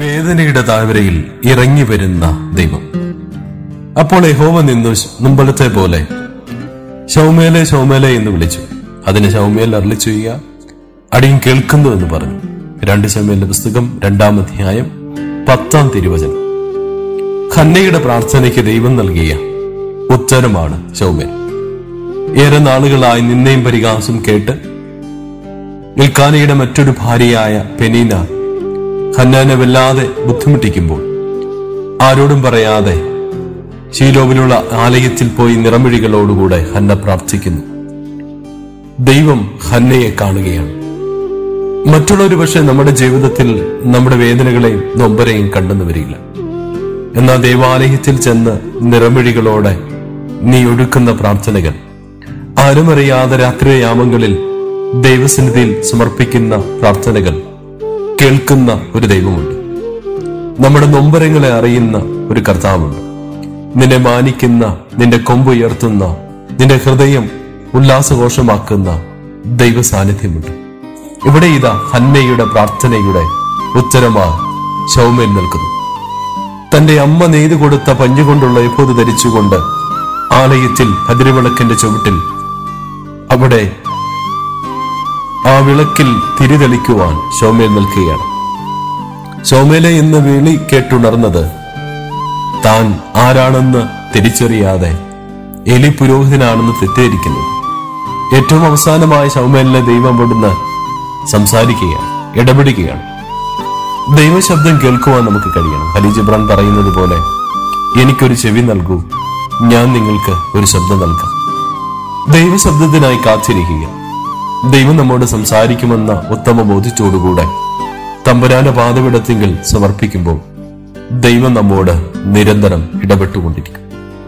വേദനയുടെ താഴ്വരയിൽ ഇറങ്ങി വരുന്ന ദൈവം അപ്പോൾ യഹോവ നിന്നു മുമ്പലത്തെ പോലെ ശൗമേലെ ശൗമേലെ എന്ന് വിളിച്ചു അതിന് ശൗമേൽ അരളി ചെയ്യുക അടിയും കേൾക്കുന്നു എന്ന് പറഞ്ഞു രണ്ട് ശൗമേലിന്റെ പുസ്തകം രണ്ടാം അധ്യായം പത്താം തിരുവചനം ഖന്നയുടെ പ്രാർത്ഥനയ്ക്ക് ദൈവം നൽകിയ ഉത്തരമാണ് ശൗമേൽ ഏറെ നാളുകളായി നിന്നെയും പരിഹാസം കേട്ട് ഇൽക്കാനയുടെ മറ്റൊരു ഭാര്യയായ പെനീന ഹന്നാനെ വല്ലാതെ ബുദ്ധിമുട്ടിക്കുമ്പോൾ ആരോടും പറയാതെ ശീലോവിലുള്ള ആലയത്തിൽ പോയി നിറമിഴികളോടുകൂടെ ഹന്ന പ്രാർത്ഥിക്കുന്നു ദൈവം ഹന്നയെ കാണുകയാണ് മറ്റുള്ളവർ പക്ഷെ നമ്മുടെ ജീവിതത്തിൽ നമ്മുടെ വേദനകളെയും നൊമ്പരെയും കണ്ടെന്ന് വരില്ല എന്നാൽ ദേവാലയത്തിൽ ചെന്ന് നിറമിഴികളോടെ നീ ഒഴുക്കുന്ന പ്രാർത്ഥനകൾ ആരുമറിയാതെ രാത്രിയാമങ്ങളിൽ ദൈവസന്നിധിയിൽ സമർപ്പിക്കുന്ന പ്രാർത്ഥനകൾ കേൾക്കുന്ന ഒരു ദൈവമുണ്ട് നമ്മുടെ നൊമ്പരങ്ങളെ അറിയുന്ന ഒരു കർത്താവുണ്ട് നിന്നെ മാനിക്കുന്ന നിന്റെ കൊമ്പ് ഉയർത്തുന്ന നിന്റെ ഹൃദയം ഉല്ലാസഘോഷമാക്കുന്ന ദൈവ സാന്നിധ്യമുണ്ട് ഇവിടെ ഇതാ ഹന്നയുടെ പ്രാർത്ഥനയുടെ ഉത്തരമായി ശൗമേൽ നിൽക്കുന്നു തന്റെ അമ്മ നെയ്തു കൊടുത്ത പഞ്ഞുകൊണ്ടുള്ള എപ്പോത് ധരിച്ചുകൊണ്ട് ആലയത്തിൽ അതിരുവിളക്കിന്റെ ചുവട്ടിൽ അവിടെ ആ വിളക്കിൽ തിരിതെളിക്കുവാൻ ശോമേൽ നിൽക്കുകയാണ് ശോമേലെ എന്ന് വിളി കേട്ടുണർന്നത് താൻ ആരാണെന്ന് തിരിച്ചറിയാതെ എലി പുരോഹിതനാണെന്ന് തെറ്റിദ്ധരിക്കുന്നത് ഏറ്റവും അവസാനമായ ശൗമേലിനെ ദൈവം അവിടുന്ന് സംസാരിക്കുകയാണ് ഇടപെടുകയാണ് ദൈവശബ്ദം കേൾക്കുവാൻ നമുക്ക് കഴിയണം ഹലി ജിബ്രാൻ പറയുന്നത് പോലെ എനിക്കൊരു ചെവി നൽകൂ ഞാൻ നിങ്ങൾക്ക് ഒരു ശബ്ദം നൽകാം ദൈവശബ്ദത്തിനായി കാത്തിരിക്കുക ദൈവം നമ്മോട് സംസാരിക്കുമെന്ന ഉത്തമ ബോധ്യത്തോടുകൂടെ തമ്പുരാന്റെ പാതവിടത്തിങ്കിൽ സമർപ്പിക്കുമ്പോൾ ദൈവം നമ്മോട് നിരന്തരം ഇടപെട്ടുകൊണ്ടിരിക്കും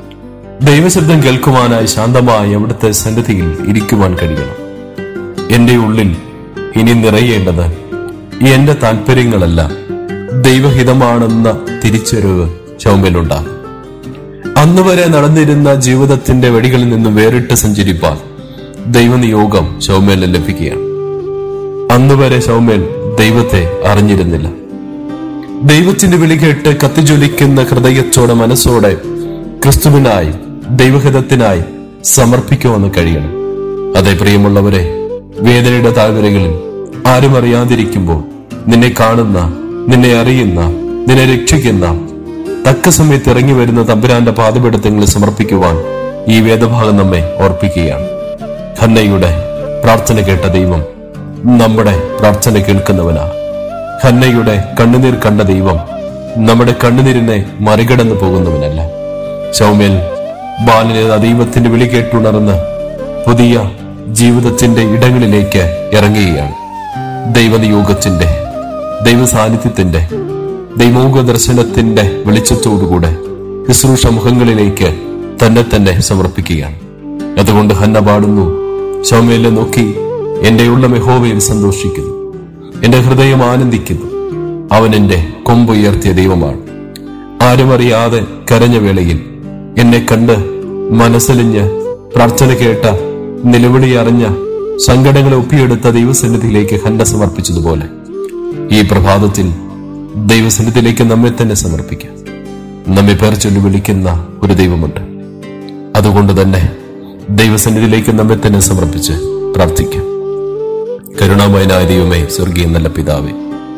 ദൈവശബ്ദം കേൾക്കുവാനായി ശാന്തമായി അവിടുത്തെ സന്നിധിയിൽ ഇരിക്കുവാൻ കഴിയണം എന്റെ ഉള്ളിൽ ഇനി നിറയേണ്ടത് എന്റെ താല്പര്യങ്ങളല്ല ദൈവഹിതമാണെന്ന തിരിച്ചറിവ് ശൗമ്യലുണ്ടാകും അന്ന് വരെ നടന്നിരുന്ന ജീവിതത്തിന്റെ വഴികളിൽ നിന്നും വേറിട്ട് സഞ്ചരിപ്പാൻ ദൈവനിയോഗം ശൗമേലിന് ലഭിക്കുകയാണ് അന്ന് വരെ ശൗമേൽ ദൈവത്തെ അറിഞ്ഞിരുന്നില്ല ദൈവത്തിന്റെ വിളി കേട്ട് കത്തിജ്വലിക്കുന്ന ഹൃദയത്തോടെ മനസ്സോടെ ക്രിസ്തുവിനായി ദൈവഹിതത്തിനായി സമർപ്പിക്കുമെന്ന് കഴിയണം അതേ പ്രിയമുള്ളവരെ വേദനയുടെ താഴ്വരകളിൽ ആരും അറിയാതിരിക്കുമ്പോൾ നിന്നെ കാണുന്ന നിന്നെ അറിയുന്ന നിന്നെ രക്ഷിക്കുന്ന തക്ക സമയത്ത് ഇറങ്ങി വരുന്ന തമ്പുരാന്റെ പാതപീഠത്തിൽ സമർപ്പിക്കുവാൻ ഈ വേദഭാഗം നമ്മെ ഓർപ്പിക്കുകയാണ് ഹന്നയുടെ പ്രാർത്ഥന കേട്ട ദൈവം നമ്മുടെ പ്രാർത്ഥന കേൾക്കുന്നവനാ ഹന്നയുടെ കണ്ണുനീർ കണ്ട ദൈവം നമ്മുടെ കണ്ണുനീരിനെ മറികടന്നു പോകുന്നവനല്ല സൗമ്യൽ ബാലനെ ആ ദൈവത്തിന്റെ വിളി കേട്ടുണർന്ന് പുതിയ ജീവിതത്തിന്റെ ഇടങ്ങളിലേക്ക് ഇറങ്ങുകയാണ് ദൈവനിയോഗത്തിന്റെ ദൈവ സാന്നിധ്യത്തിന്റെ ദൈവോക ദർശനത്തിന്റെ വെളിച്ചത്തോടുകൂടെ ശുശ്രൂഷ മുഖങ്ങളിലേക്ക് തന്നെ തന്നെ സമർപ്പിക്കുകയാണ് അതുകൊണ്ട് ഹന്ന പാടുന്നു ശൗമേലെ നോക്കി എന്റെ ഉള്ള മെഹോവയിൽ സന്തോഷിക്കുന്നു എന്റെ ഹൃദയം ആനന്ദിക്കുന്നു അവൻ എന്റെ കൊമ്പ് ഉയർത്തിയ ദൈവമാണ് ആരും അറിയാതെ കരഞ്ഞ വേളയിൽ എന്നെ കണ്ട് മനസ്സലിഞ്ഞ് പ്രാർത്ഥന കേട്ട നിലവിളി അറിഞ്ഞ സങ്കടങ്ങളെ ഒപ്പിയെടുത്ത ദൈവസന്നിധിയിലേക്ക് ഹന്ന സമർപ്പിച്ചതുപോലെ ഈ പ്രഭാതത്തിൽ ദൈവസന്നിധിയിലേക്ക് നമ്മെ തന്നെ സമർപ്പിക്കാം നമ്മെ പേർ ചൊല്ലി വിളിക്കുന്ന ഒരു ദൈവമുണ്ട് അതുകൊണ്ട് തന്നെ ദൈവസന്നിധിയിലേക്ക് നമ്മെ തന്നെ സമർപ്പിച്ച് പ്രാർത്ഥിക്കാം കരുണാമയനായ ദൈവമേ സ്വർഗീയ നല്ല പിതാവേ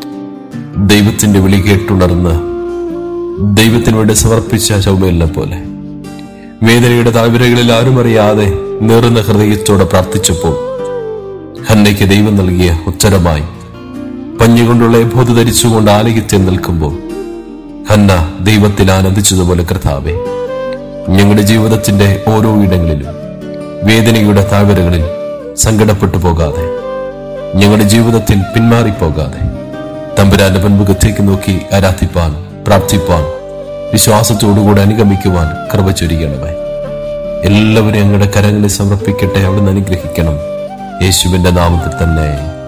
ദൈവത്തിന്റെ വിളി കേട്ടുണർന്ന് ദൈവത്തിന് വേണ്ടി സമർപ്പിച്ച ശൗമേലിനെ പോലെ വേദനയുടെ താഴ്വരകളിൽ ആരും അറിയാതെ നേറുന്ന ഹൃദയത്തോടെ പ്രാർത്ഥിച്ചപ്പോൾ ഹന്നയ്ക്ക് ദൈവം നൽകിയ ഉത്തരമായി പഞ്ഞുകൊണ്ടുള്ള ബോധ ധരിച്ചുകൊണ്ട് ആലയത്തിൽ നിൽക്കുമ്പോൾ ഹന്ന ദൈവത്തിൽ ആനന്ദിച്ചതുപോലെ കർത്താവെ ഞങ്ങളുടെ ജീവിതത്തിന്റെ ഓരോ ഇടങ്ങളിലും വേദനയുടെ താഴ്വരകളിൽ സങ്കടപ്പെട്ടു പോകാതെ ഞങ്ങളുടെ ജീവിതത്തിൽ പിന്മാറിപ്പോകാതെ തമ്പുരാന്റെ മുൻമുഖത്തേക്ക് നോക്കി ആരാധിപ്പാൻ പ്രാർത്ഥിപ്പാൻ വിശ്വാസത്തോടുകൂടെ അനുഗമിക്കുവാൻ കൃപ ചൊരിയണമേ എല്ലാവരും ഞങ്ങളുടെ കരങ്ങളിൽ സമർപ്പിക്കട്ടെ അവിടുന്ന് അനുഗ്രഹിക്കണം യേശുവിന്റെ നാമത്തിൽ തന്നെ